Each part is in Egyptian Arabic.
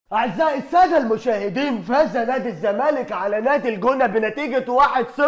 أعزائي السادة المشاهدين فاز نادي الزمالك على نادي الجونة بنتيجة 1-0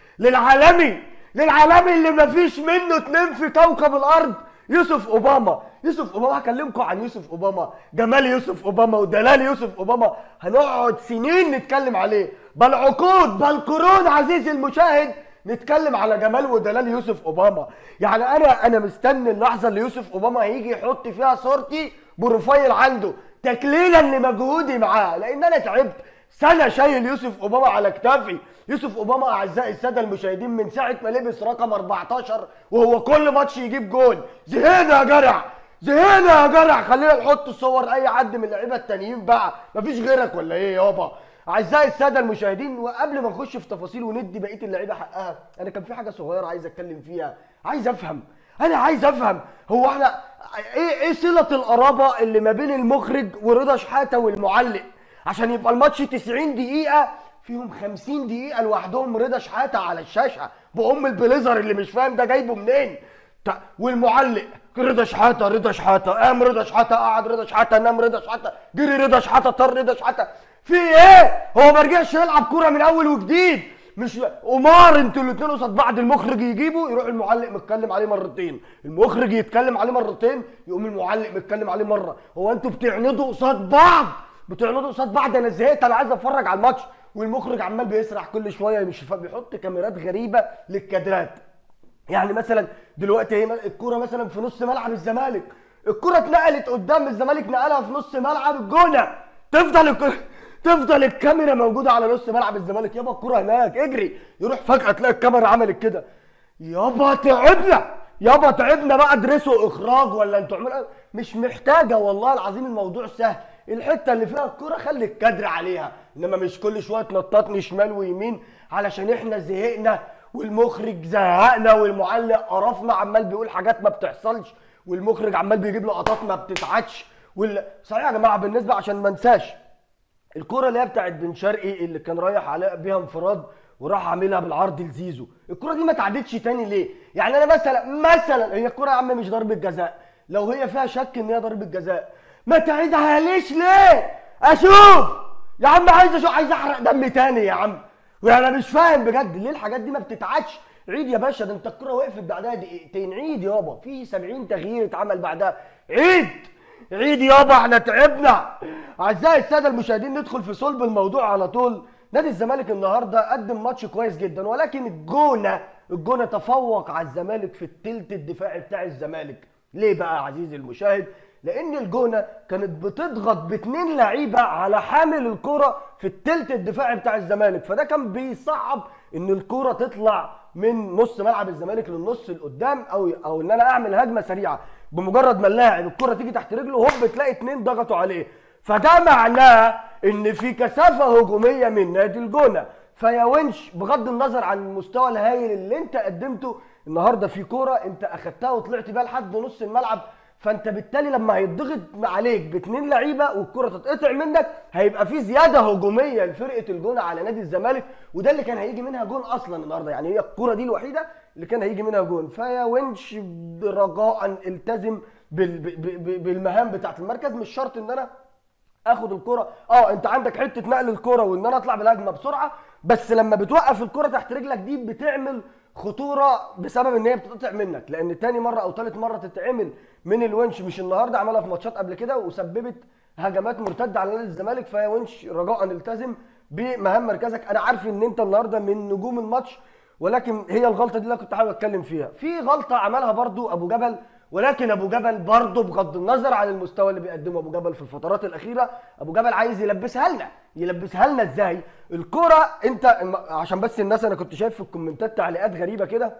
للعالمي للعالمي اللي مفيش منه اتنين في كوكب الأرض يوسف أوباما يوسف أوباما هكلمكم عن يوسف أوباما جمال يوسف أوباما ودلال يوسف أوباما هنقعد سنين نتكلم عليه بل عقود بل قرون عزيزي المشاهد نتكلم على جمال ودلال يوسف اوباما يعني انا انا مستني اللحظه اللي يوسف اوباما هيجي يحط فيها صورتي بروفايل عنده تكليلا لمجهودي معاه لان انا تعبت سنه شايل يوسف اوباما على كتافي يوسف اوباما اعزائي الساده المشاهدين من ساعه ما لبس رقم 14 وهو كل ماتش يجيب جول زهقنا يا جرع زهقنا يا جرع خلينا نحط صور اي حد من اللعيبه التانيين بقى مفيش غيرك ولا ايه يابا اعزائي الساده المشاهدين وقبل ما نخش في تفاصيل وندي بقيه اللعيبه حقها انا كان في حاجه صغيره عايز اتكلم فيها عايز افهم انا عايز افهم هو احنا ايه ايه صله القرابه اللي ما بين المخرج ورضا شحاته والمعلق عشان يبقى الماتش 90 دقيقه فيهم 50 دقيقه لوحدهم رضا شحاته على الشاشه بام البليزر اللي مش فاهم ده جايبه منين تا- والمعلق رضا شحاته رضا شحاته قام رضا شحاته قعد رضا شحاته نام رضا شحاته جري رضا شحاته طر رضا شحاته في ايه هو ما رجعش يلعب كوره من اول وجديد مش قمار انتوا الاثنين قصاد بعض المخرج يجيبه يروح المعلق متكلم عليه مرتين المخرج يتكلم عليه مرتين يقوم المعلق متكلم عليه مره هو انتوا بتعندوا قصاد بعض بتعرضوا قصاد بعض انا زهقت انا عايز اتفرج على الماتش والمخرج عمال بيسرح كل شويه مش فا- بيحط كاميرات غريبه للكادرات يعني مثلا دلوقتي هي الكوره مثلا في نص ملعب الزمالك الكوره اتنقلت قدام الزمالك نقلها في نص ملعب الجونه تفضل الك... تفضل الكاميرا موجوده على نص ملعب الزمالك يابا الكوره هناك اجري يروح فجاه تلاقي الكاميرا عملت كده يابا تعبنا يابا تعبنا بقى ادرسوا اخراج ولا انتوا عملوا مش محتاجه والله العظيم الموضوع سهل الحته اللي فيها الكوره خلي الكادر عليها انما مش كل شويه تنططني شمال ويمين علشان احنا زهقنا والمخرج زهقنا والمعلق قرفنا عمال بيقول حاجات ما بتحصلش والمخرج عمال بيجيب لقطات ما بتتعادش وال... صحيح يا جماعه بالنسبه عشان ما انساش الكرة اللي هي بتاعت بن شرقي اللي كان رايح على بيها انفراد وراح عاملها بالعرض لزيزو الكرة دي ما تعدتش تاني ليه يعني انا مثلا مثلا هي الكرة يا عم مش ضربة جزاء لو هي فيها شك ان هي ضربة جزاء ما تعيدها ليش ليه اشوف يا عم عايز اشوف عايز احرق دم تاني يا عم يعني انا مش فاهم بجد ليه الحاجات دي ما بتتعادش عيد يا باشا ده انت الكرة وقفت بعدها دقيقتين عيد يابا في 70 تغيير اتعمل بعدها عيد عيد يابا احنا تعبنا اعزائي الساده المشاهدين ندخل في صلب الموضوع على طول نادي الزمالك النهارده قدم ماتش كويس جدا ولكن الجونه الجونه تفوق على الزمالك في التلت الدفاعي بتاع الزمالك ليه بقى يا عزيزي المشاهد لان الجونه كانت بتضغط باتنين لعيبه على حامل الكره في التلت الدفاعي بتاع الزمالك فده كان بيصعب ان الكره تطلع من نص ملعب الزمالك للنص القدام او او ان انا اعمل هجمه سريعه بمجرد ما اللاعب الكره تيجي تحت رجله هوب تلاقي اتنين ضغطوا عليه فده معناه ان في كثافه هجوميه من نادي الجونه فيا ونش بغض النظر عن المستوى الهائل اللي انت قدمته النهارده في كوره انت اخدتها وطلعت بيها لحد نص الملعب فانت بالتالي لما هيتضغط عليك باتنين لعيبه والكره تتقطع منك هيبقى في زياده هجوميه لفرقه الجونه على نادي الزمالك وده اللي كان هيجي منها جون اصلا النهارده يعني هي الكره دي الوحيده اللي كان هيجي منها جون فيا ونش رجاء التزم بال- ب- ب- بالمهام بتاعت المركز مش شرط ان انا اخد الكرة اه انت عندك حته نقل الكرة وان انا اطلع بالهجمه بسرعه بس لما بتوقف الكرة تحت رجلك دي بتعمل خطوره بسبب ان هي بتتقطع منك لان تاني مره او تالت مره تتعمل من الونش مش النهارده عملها في ماتشات قبل كده وسببت هجمات مرتده على نادي الزمالك فيا ونش رجاء التزم بمهام مركزك انا عارف ان انت النهارده من نجوم الماتش ولكن هي الغلطه دي اللي أنا كنت حابب اتكلم فيها في غلطه عملها برضو ابو جبل ولكن ابو جبل برضه بغض النظر عن المستوى اللي بيقدمه ابو جبل في الفترات الاخيره ابو جبل عايز يلبسها لنا يلبسها لنا ازاي الكره انت عشان بس الناس انا كنت شايف في الكومنتات تعليقات غريبه كده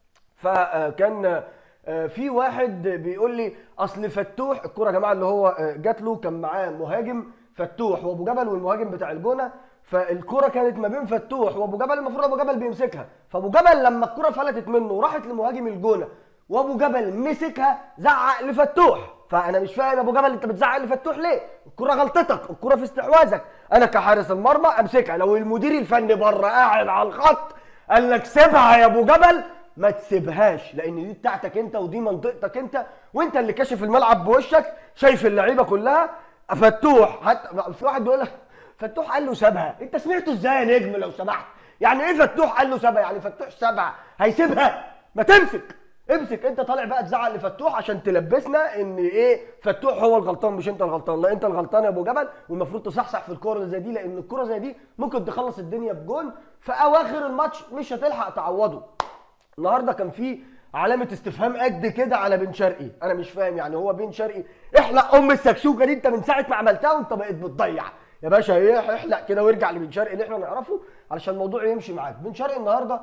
فكان آه، في واحد بيقول لي اصل فتوح الكره يا جماعه اللي هو آه، جات له كان معاه مهاجم فتوح وابو جبل والمهاجم بتاع الجونه فالكره كانت ما بين فتوح وابو جبل المفروض ابو جبل بيمسكها فابو جبل لما الكره فلتت منه وراحت لمهاجم الجونه وابو جبل مسكها زعق لفتوح فانا مش فاهم ابو جبل انت بتزعق لفتوح ليه الكره غلطتك الكره في استحواذك انا كحارس المرمى امسكها لو المدير الفني بره قاعد على الخط قال لك سيبها يا ابو جبل ما تسيبهاش لان دي بتاعتك انت ودي منطقتك انت وانت اللي كاشف الملعب بوشك شايف اللعيبه كلها فتوح حتى في واحد بيقول لك فتوح قال له سابها انت سمعته ازاي يا نجم لو سمحت يعني ايه فتوح قال له سابها يعني فتوح سبعه هيسيبها ما تمسك امسك انت طالع بقى تزعل لفتوح عشان تلبسنا ان ايه فتوح هو الغلطان مش انت الغلطان لا انت الغلطان يا ابو جبل والمفروض تصحصح في الكوره اللي زي دي لان الكوره زي دي ممكن تخلص الدنيا بجون في اواخر الماتش مش هتلحق تعوضه النهارده كان في علامة استفهام قد كده على بن شرقي، أنا مش فاهم يعني هو بن شرقي احلق أم السكسوكة دي أنت من ساعة ما عملتها وأنت بقيت بتضيع، يا باشا ايه احلق كده وارجع لبن شرقي اللي احنا نعرفه علشان الموضوع يمشي معاك، بن شرقي النهارده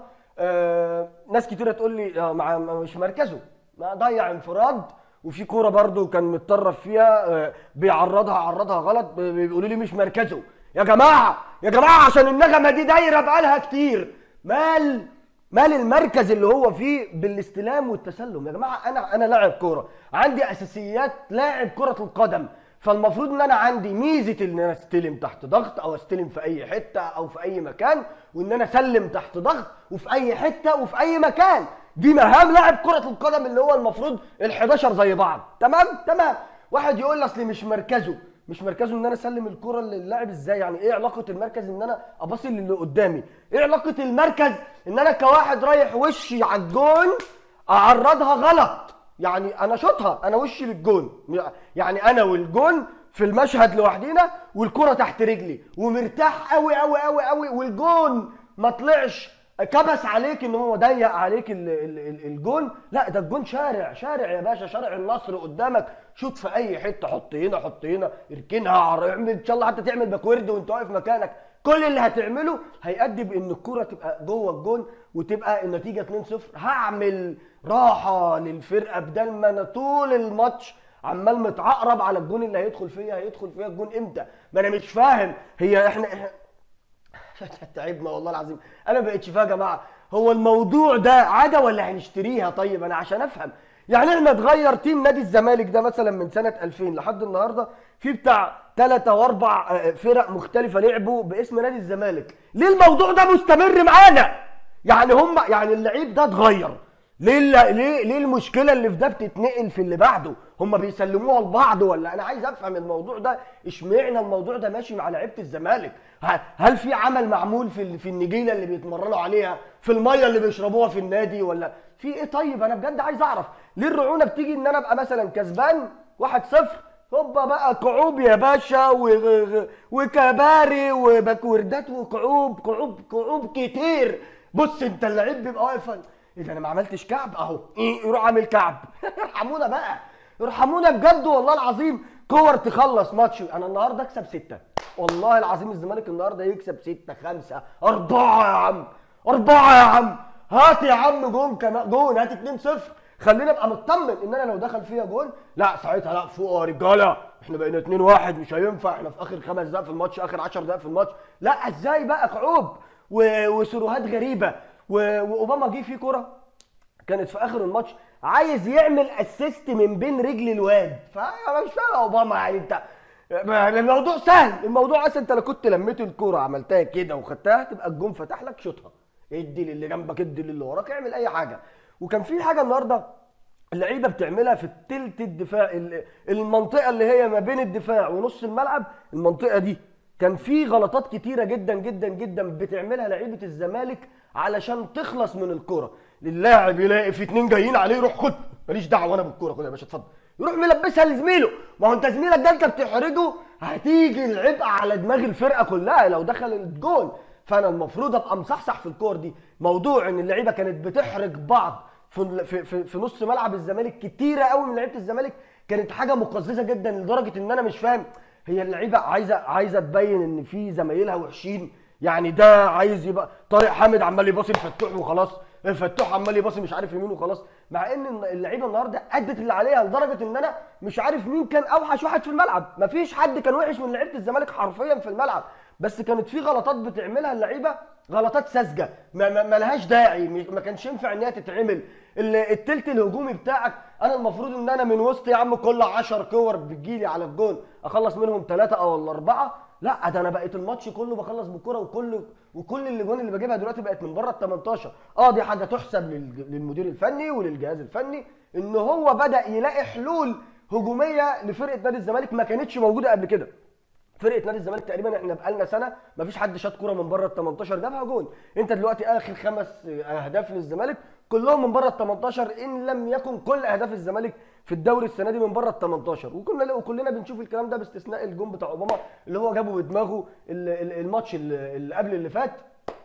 آه ناس كتيرة تقول لي آه مع مش مركزه، ما ضيع انفراد وفي كوره برده كان متطرف فيها آه بيعرضها عرضها غلط بيقولوا لي مش مركزه، يا جماعة يا جماعة عشان النغمة دي دايرة بقالها كتير، مال مال المركز اللي هو فيه بالاستلام والتسلم يا جماعه انا انا لاعب كوره عندي اساسيات لاعب كره القدم فالمفروض ان انا عندي ميزه ان انا استلم تحت ضغط او استلم في اي حته او في اي مكان وان انا اسلم تحت ضغط وفي اي حته وفي اي مكان دي مهام لاعب كره القدم اللي هو المفروض ال11 زي بعض تمام تمام واحد يقول لي اصل مش مركزه مش مركزه ان انا اسلم الكره للاعب ازاي يعني ايه علاقه المركز ان انا اباصي للي قدامي ايه علاقه المركز ان انا كواحد رايح وشي على الجون اعرضها غلط يعني انا شوطها انا وشي للجون يعني انا والجون في المشهد لوحدينا والكره تحت رجلي ومرتاح قوي قوي قوي قوي والجون ما طلعش كبس عليك ان هو ضيق عليك ال ال ال الجون لا ده الجون شارع شارع يا باشا شارع النصر قدامك شوط في اي حته حط هنا حط هنا اركنها اعمل ان شاء الله حتى تعمل باكورد وانت واقف مكانك كل اللي هتعمله هيأدي بان الكره تبقى جوه الجون وتبقى النتيجه 2-0 هعمل راحه للفرقه بدل ما انا طول الماتش عمال متعقرب على الجون اللي هيدخل فيا هيدخل فيا الجون امتى ما انا مش فاهم هي احنا, احنا تعبنا والله العظيم انا ما بقتش فاهم يا جماعه هو الموضوع ده عاده ولا هنشتريها طيب انا عشان افهم يعني احنا اتغير تيم نادي الزمالك ده مثلا من سنه 2000 لحد النهارده في بتاع ثلاثة واربع فرق مختلفه لعبوا باسم نادي الزمالك ليه الموضوع ده مستمر معانا يعني هم يعني اللعيب ده اتغير ليه ليه ليه المشكله اللي في ده بتتنقل في اللي بعده هم بيسلموها لبعض ولا انا عايز افهم الموضوع ده اشمعنى الموضوع ده ماشي مع لعيبه الزمالك هل في عمل معمول في في النجيله اللي بيتمرنوا عليها في الميه اللي بيشربوها في النادي ولا في ايه طيب انا بجد عايز اعرف ليه الرعونه بتيجي ان انا ابقى مثلا كسبان 1-0 هوبا بقى كعوب يا باشا و... وكباري وباكوردات وكعوب كعوب كعوب كتير بص انت اللعيب بيبقى واقف ايه ده انا ما عملتش كعب اهو ايه يروح عامل كعب ارحمونا بقى ارحمونا بجد والله العظيم كور تخلص ماتش انا النهارده اكسب سته والله العظيم الزمالك النهارده يكسب سته خمسه اربعه يا عم اربعه يا عم هات يا عم جون كمان جون هات 2 0 خلينا ابقى مطمن ان انا لو دخل فيا جون لا ساعتها لا فوق يا رجاله احنا بقينا 2 1 مش هينفع احنا في اخر خمس دقائق في الماتش اخر 10 دقائق في الماتش لا ازاي بقى كعوب وسيروهات غريبه واوباما جه فيه كره كانت في اخر الماتش عايز يعمل اسيست من بين رجل الواد فانا مش فاهم اوباما يعني انت الموضوع سهل الموضوع اصلا انت لو كنت لميت الكوره عملتها كده وخدتها تبقى الجون فتح لك شوطها ادي للي جنبك ادي للي وراك اعمل اي حاجه وكان في حاجه النهارده اللعيبه بتعملها في التلت الدفاع المنطقه اللي هي ما بين الدفاع ونص الملعب المنطقه دي كان في غلطات كتيره جدا جدا جدا بتعملها لعيبه الزمالك علشان تخلص من الكوره اللاعب يلاقي في اتنين جايين عليه يروح خد ماليش دعوه انا بالكوره خد يا باشا اتفضل يروح ملبسها لزميله ما هو انت زميلك ده انت بتحرجه هتيجي العبء على دماغ الفرقه كلها لو دخل الجول فانا المفروض ابقى مصحصح في الكور دي موضوع ان اللعيبه كانت بتحرج بعض في في في, في نص ملعب الزمالك كتيره قوي من لعيبه الزمالك كانت حاجه مقززه جدا لدرجه ان انا مش فاهم هي اللعيبه عايزه عايزه تبين ان في زمايلها وحشين يعني ده عايز يبقى طارق حامد عمال يباصي لفتوح وخلاص فتوح عمال يباصي مش عارف يمين وخلاص مع ان اللعيبه النهارده ادت اللي عليها لدرجه ان انا مش عارف مين كان اوحش واحد في الملعب مفيش حد كان وحش من لعيبه الزمالك حرفيا في الملعب بس كانت في غلطات بتعملها اللعيبه غلطات ساذجه ما, ما, ما لهاش داعي ما كانش ينفع ان هي تتعمل التلت الهجومي بتاعك انا المفروض ان انا من وسط يا عم كل 10 كور بتجيلي على الجون اخلص منهم ثلاثه او اربعه لا ده انا بقيت الماتش كله بخلص بالكره وكل وكل الاجوان اللي بجيبها دلوقتي بقت من بره ال 18 اه دي حاجه تحسب للمدير الفني وللجهاز الفني ان هو بدا يلاقي حلول هجوميه لفرقه نادي الزمالك ما كانتش موجوده قبل كده فرقه نادي الزمالك تقريبا احنا بقالنا سنه ما فيش حد شاط كوره من بره ال 18 جابها جون انت دلوقتي اخر خمس اهداف للزمالك كلهم من بره ال 18 ان لم يكن كل اهداف الزمالك في الدوري السنه دي من بره ال 18 وكنا وكلنا بنشوف الكلام ده باستثناء الجون بتاع اوباما اللي هو جابه بدماغه ال- ال- الماتش اللي اللي قبل اللي فات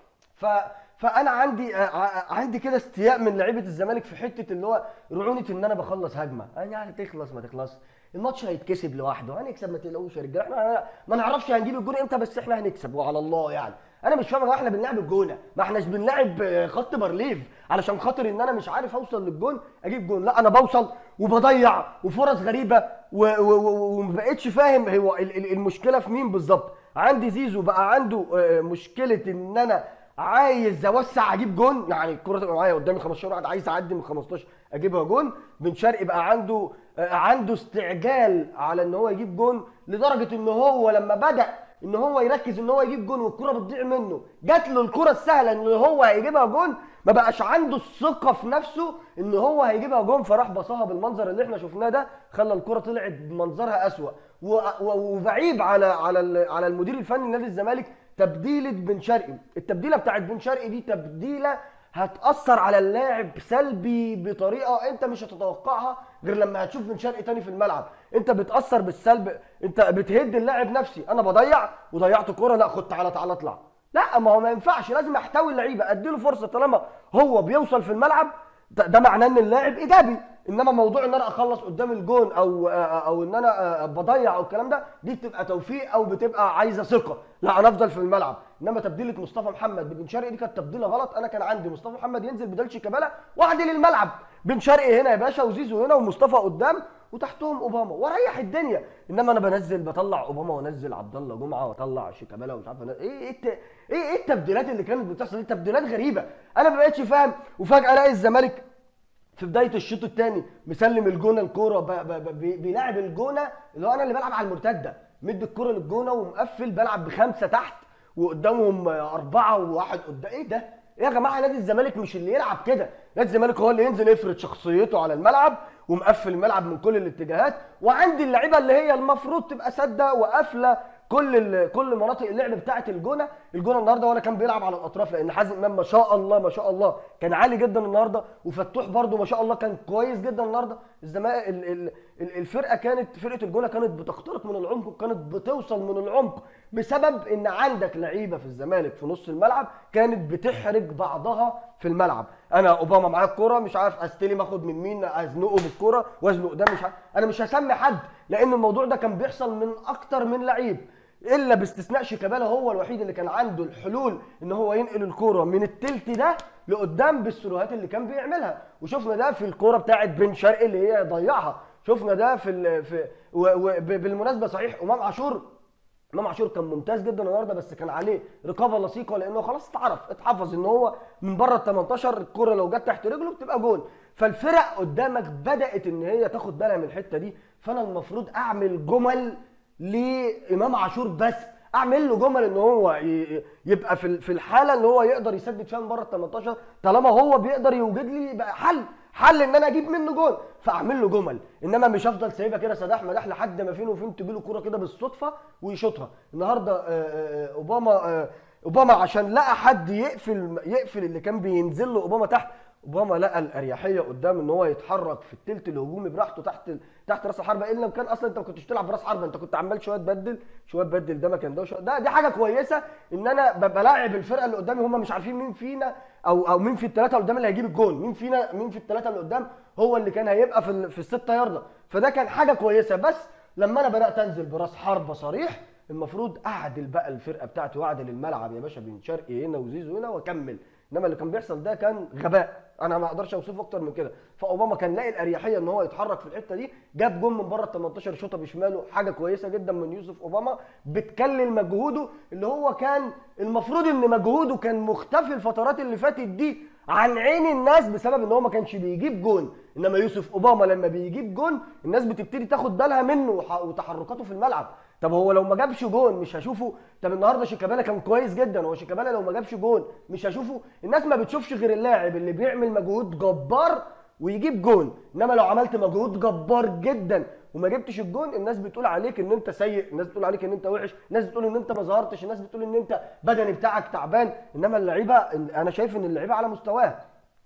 ف فانا عندي ع- ع- عندي كده استياء من لعيبه الزمالك في حته اللي هو رعونه ان انا بخلص هجمه يعني تخلص ما تخلص الماتش هيتكسب لوحده هنكسب ما تقلقوش يا رجاله احنا ما نعرفش هنجيب الجون امتى بس احنا هنكسب وعلى الله يعني انا مش فاهم هو احنا بنلعب الجونه ما احناش بنلعب آه، خط بارليف علشان خاطر ان انا مش عارف اوصل للجون اجيب جون لا انا بوصل وبضيع وفرص غريبه و- و- و- وما بقتش فاهم هو ال- ال- المشكله في مين بالظبط عندي زيزو بقى عنده آه، مشكله ان انا عايز اوسع اجيب جون يعني الكره تبقى معايا قدامي 15 واحد عايز اعدي من 15 اجيبها جون بن شرقي بقى عنده آه، عنده استعجال على ان هو يجيب جون لدرجه ان هو لما بدا ان هو يركز ان هو يجيب جون والكره بتضيع منه جات له الكره السهله ان هو هيجيبها جون ما بقاش عنده الثقه في نفسه ان هو هيجيبها جون فراح بصاها بالمنظر اللي احنا شفناه ده خلى الكره طلعت بمنظرها اسوأ و- و- وبعيب على على ال- على المدير الفني لنادي الزمالك تبديله بن شرقي التبديله بتاعت بن شرقي دي تبديله هتاثر على اللاعب سلبي بطريقه انت مش هتتوقعها غير لما هتشوف بن شرقي تاني في الملعب انت بتاثر بالسلب انت بتهد اللاعب نفسي انا بضيع وضيعت كوره لا خد تعالى تعالى اطلع لا ما هو ما ينفعش لازم احتوي اللعيبه اديله فرصه طالما هو بيوصل في الملعب ده, ده معناه ان اللاعب ايجابي انما موضوع ان انا اخلص قدام الجون او او ان انا بضيع او الكلام ده دي بتبقى توفيق او بتبقى عايزه ثقه لا انا افضل في الملعب انما تبديله مصطفى محمد ببن شرقي دي كانت تبديله غلط انا كان عندي مصطفى محمد ينزل بدل شيكابالا واعدل الملعب بن شرقي هنا يا باشا وزيزو هنا ومصطفى قدام وتحتهم اوباما واريح الدنيا انما انا بنزل بطلع اوباما وانزل عبد الله جمعه واطلع شيكابالا ومش عارف أنا- ايه ايه الت- ايه ايه التبديلات اللي كانت بتحصل دي تبديلات غريبه انا ما بقتش فاهم وفجاه الاقي الزمالك في بدايه الشوط الثاني مسلم الجونه الكوره ب- ب- ب- بي- بيلاعب الجونه اللي هو انا اللي بلعب على المرتده مدي الكوره للجونه ومقفل بلعب بخمسه تحت وقدامهم اربعه وواحد قدام ايه ده؟ ايه يا جماعه نادي الزمالك مش اللي يلعب كده، نادي الزمالك هو اللي ينزل يفرض شخصيته على الملعب ومقفل الملعب من كل الاتجاهات وعندي اللعيبه اللي هي المفروض تبقى ساده وقافله كل ال- كل مناطق اللعب بتاعه الجونه الجونه النهارده ولا كان بيلعب على الاطراف لان حازم امام ما شاء الله ما شاء الله كان عالي جدا النهارده وفتوح برده ما شاء الله كان كويس جدا النهارده الزمالك ال- ال- ال- الفرقه كانت فرقه الجونه كانت بتخترق من العمق وكانت بتوصل من العمق بسبب ان عندك لعيبه في الزمالك في نص الملعب كانت بتحرج بعضها في الملعب انا اوباما معايا الكوره مش عارف استلم اخد من مين ازنقه بالكوره وازنق ده مش عارف. انا مش هسمي حد لان الموضوع ده كان بيحصل من اكتر من لعيب الا باستثناء شيكابالا هو الوحيد اللي كان عنده الحلول ان هو ينقل الكوره من التلت ده لقدام بالسروهات اللي كان بيعملها وشفنا ده في الكوره بتاعت بن شرقي اللي هي ضيعها شفنا ده في ال في و و ب- بالمناسبه صحيح امام عاشور امام عاشور كان ممتاز جدا النهارده بس كان عليه رقابه لصيقه لانه خلاص اتعرف اتحفظ ان هو من بره ال 18 الكره لو جت تحت رجله بتبقى جول فالفرق قدامك بدات ان هي تاخد بالها من الحته دي فانا المفروض اعمل جمل لامام عاشور بس اعمل له جمل ان هو ي- يبقى في ال- في الحاله اللي هو يقدر يسدد فيها من بره ال 18 طالما هو بيقدر يوجد لي بقى حل حل ان انا اجيب منه جول فاعمل له جمل انما مش هفضل سايبها كده سداح مداح لحد ما فين وفين تجي له كوره كده بالصدفه ويشوطها النهارده آه، آه، اوباما آه، اوباما عشان لقى حد يقفل يقفل اللي كان بينزل له اوباما تحت اوباما لقى الاريحيه قدام ان هو يتحرك في التلت الهجومي براحته تحت تحت راس الحربه الا لو كان اصلا انت ما كنتش تلعب براس حربه انت كنت عمال شويه تبدل شويه تبدل ده مكان ده وشوية- ده دي حاجه كويسه ان انا ببقى لاعب الفرقه اللي قدامي هم مش عارفين مين فينا او او مين في الثلاثه اللي قدام اللي هيجيب الجون مين فينا مين في الثلاثه اللي قدام هو اللي كان هيبقى في ال- في السته يارده فده كان حاجه كويسه بس لما انا بدات انزل براس حربه صريح المفروض اعدل بقى الفرقه بتاعتي واعدل الملعب يا باشا بن شرقي هنا وزيزو هنا واكمل انما اللي كان بيحصل ده كان غباء انا ما اقدرش اوصفه اكتر من كده فاوباما كان لاقي الاريحيه ان هو يتحرك في الحته دي جاب جون من بره ال 18 شوطه بشماله حاجه كويسه جدا من يوسف اوباما بتكلل مجهوده اللي هو كان المفروض ان مجهوده كان مختفي الفترات اللي فاتت دي عن عين الناس بسبب ان هو ما كانش بيجيب جون انما يوسف اوباما لما بيجيب جون الناس بتبتدي تاخد بالها منه وح- وتحركاته في الملعب طب هو لو ما جابش جون مش هشوفه طب النهارده شيكابالا كان كويس جدا هو شيكابالا لو ما جابش جون مش هشوفه الناس ما بتشوفش غير اللاعب اللي بيعمل مجهود جبار ويجيب جون انما لو عملت مجهود جبار جدا وما جبتش الجون الناس بتقول عليك ان انت سيء الناس بتقول عليك ان انت وحش الناس بتقول ان انت ما ظهرتش الناس بتقول ان انت بدني بتاعك تعبان انما اللعيبه انا شايف ان اللعيبه على مستواها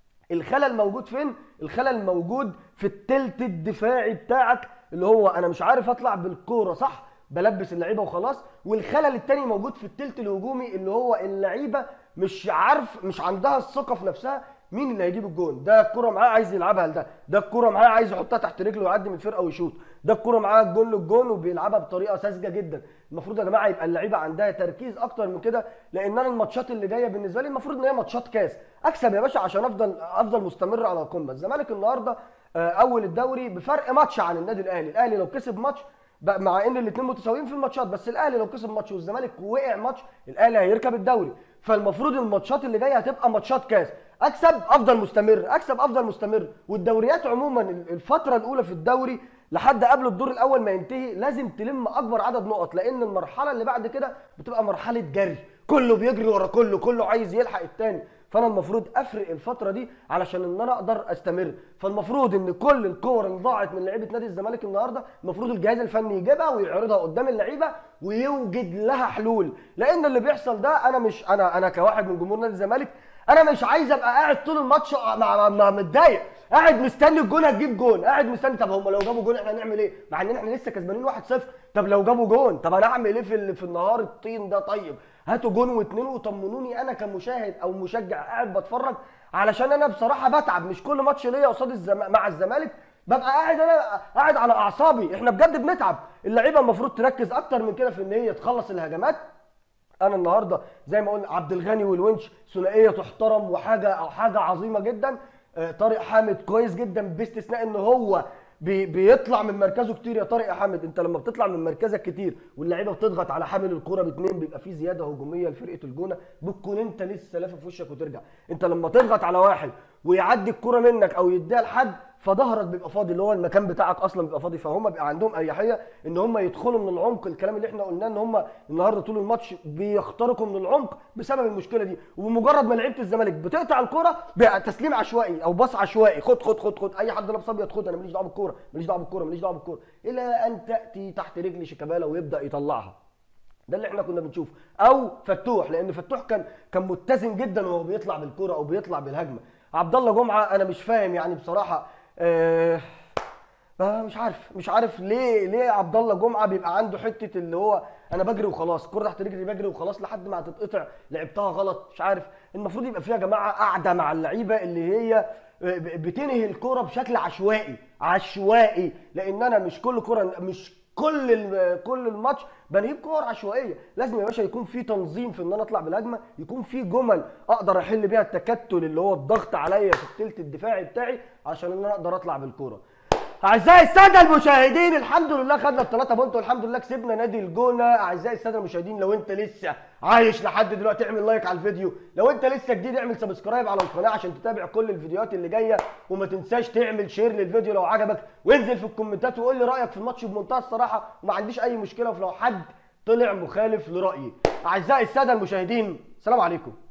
الخلل موجود فين الخلل موجود في التلت الدفاعي بتاعك اللي هو انا مش عارف اطلع بالكوره صح بلبس اللعيبه وخلاص والخلل التاني موجود في التلت الهجومي اللي هو اللعيبه مش عارف مش عندها الثقه في نفسها مين اللي هيجيب الجون ده الكره معاه عايز يلعبها لده ده الكره معاه عايز يحطها تحت رجله ويعدي من الفرقه ويشوط ده الكره معاه الجون للجون وبيلعبها بطريقه ساذجه جدا المفروض يا جماعه يبقى اللعيبه عندها تركيز اكتر من كده لان انا الماتشات اللي جايه بالنسبه لي المفروض ان هي ماتشات كاس اكسب يا باشا عشان افضل افضل مستمر على القمه الزمالك النهارده آه، اول الدوري بفرق ماتش عن النادي الاهلي الاهلي لو كسب ماتش بقى مع ان الاثنين متساويين في الماتشات بس الاهلي لو كسب ماتش والزمالك وقع ماتش الاهلي هيركب الدوري فالمفروض الماتشات اللي جايه هتبقى ماتشات كاس اكسب افضل مستمر اكسب افضل مستمر والدوريات عموما الفتره الاولى في الدوري لحد قبل الدور الاول ما ينتهي لازم تلم اكبر عدد نقط لان المرحله اللي بعد كده بتبقى مرحله جري كله بيجري ورا كله كله عايز يلحق التاني فانا المفروض افرق الفتره دي علشان ان انا اقدر استمر فالمفروض ان كل الكور اللي ضاعت من لعيبه نادي الزمالك النهارده المفروض الجهاز الفني يجيبها ويعرضها قدام اللعيبه ويوجد لها حلول لان اللي بيحصل ده انا مش انا انا كواحد من جمهور نادي الزمالك انا مش عايز ابقى قاعد طول الماتش مع مع متضايق قاعد مستني الجون هتجيب جون قاعد مستني طب هم لو جابوا جون احنا هنعمل ايه مع ان احنا لسه كسبانين 1-0 طب لو جابوا جون طب انا اعمل ايه في في النهار الطين ده طيب هاتوا جون واثنين وطمنوني انا كمشاهد او مشجع قاعد بتفرج علشان انا بصراحه بتعب مش كل ماتش ليا قصاد الزم... مع الزمالك ببقى قاعد انا قاعد على اعصابي احنا بجد بنتعب اللعيبه المفروض تركز اكتر من كده في ان هي تخلص الهجمات انا النهارده زي ما قلنا عبد الغني والونش ثنائيه تحترم وحاجه حاجه عظيمه جدا آه، طارق حامد كويس جدا باستثناء ان هو بي بيطلع من مركزه كتير يا طارق يا حامد انت لما بتطلع من مركزك كتير واللعيبه بتضغط على حامل الكوره باثنين بيبقى في زياده هجوميه لفرقه الجونه بتكون انت لسه لافف في وشك وترجع انت لما تضغط على واحد ويعدي الكوره منك او يديها لحد فظهرك بيبقى فاضي اللي هو المكان بتاعك اصلا بيبقى فاضي فهم بيبقى عندهم اريحيه ان هم يدخلوا من العمق الكلام اللي احنا قلناه ان هم النهارده طول الماتش بيخترقوا من العمق بسبب المشكله دي وبمجرد ما لعيبه الزمالك بتقطع الكوره بقى تسليم عشوائي او باص عشوائي خد خد خد خد اي حد لابس ابيض خد انا ماليش دعوه بالكوره ماليش دعوه بالكوره ماليش دعوه بالكوره الى ان تاتي تحت رجل شيكابالا ويبدا يطلعها ده اللي احنا كنا بنشوفه او فتوح لان فتوح كان كان متزن جدا وهو بيطلع بالكوره او بيطلع بالهجمه عبد الله جمعه انا مش فاهم يعني بصراحه آه مش عارف مش عارف ليه ليه عبد الله جمعه بيبقى عنده حته اللي هو انا بجري وخلاص الكوره تحت رجلي بجري وخلاص لحد ما هتتقطع لعبتها غلط مش عارف المفروض يبقى فيها يا جماعه قاعده مع اللعيبه اللي هي بتنهي الكوره بشكل عشوائي عشوائي لان انا مش كل كوره مش كل كل الماتش بنهيب كور عشوائيه لازم يا باشا يكون في تنظيم في ان انا اطلع بالهجمه يكون في جمل اقدر احل بيها التكتل اللي هو الضغط عليا في الثلث الدفاعي بتاعي عشان ان انا اقدر اطلع بالكوره اعزائي الساده المشاهدين الحمد لله خدنا الثلاثه بونت والحمد لله كسبنا نادي الجونه اعزائي الساده المشاهدين لو انت لسه عايش لحد دلوقتي اعمل لايك على الفيديو لو انت لسه جديد اعمل سبسكرايب على القناه عشان تتابع كل الفيديوهات اللي جايه وما تنساش تعمل شير للفيديو لو عجبك وانزل في الكومنتات وقول لي رايك في الماتش بمنتهى الصراحه وما عنديش اي مشكله لو حد طلع مخالف لرايي اعزائي الساده المشاهدين سلام عليكم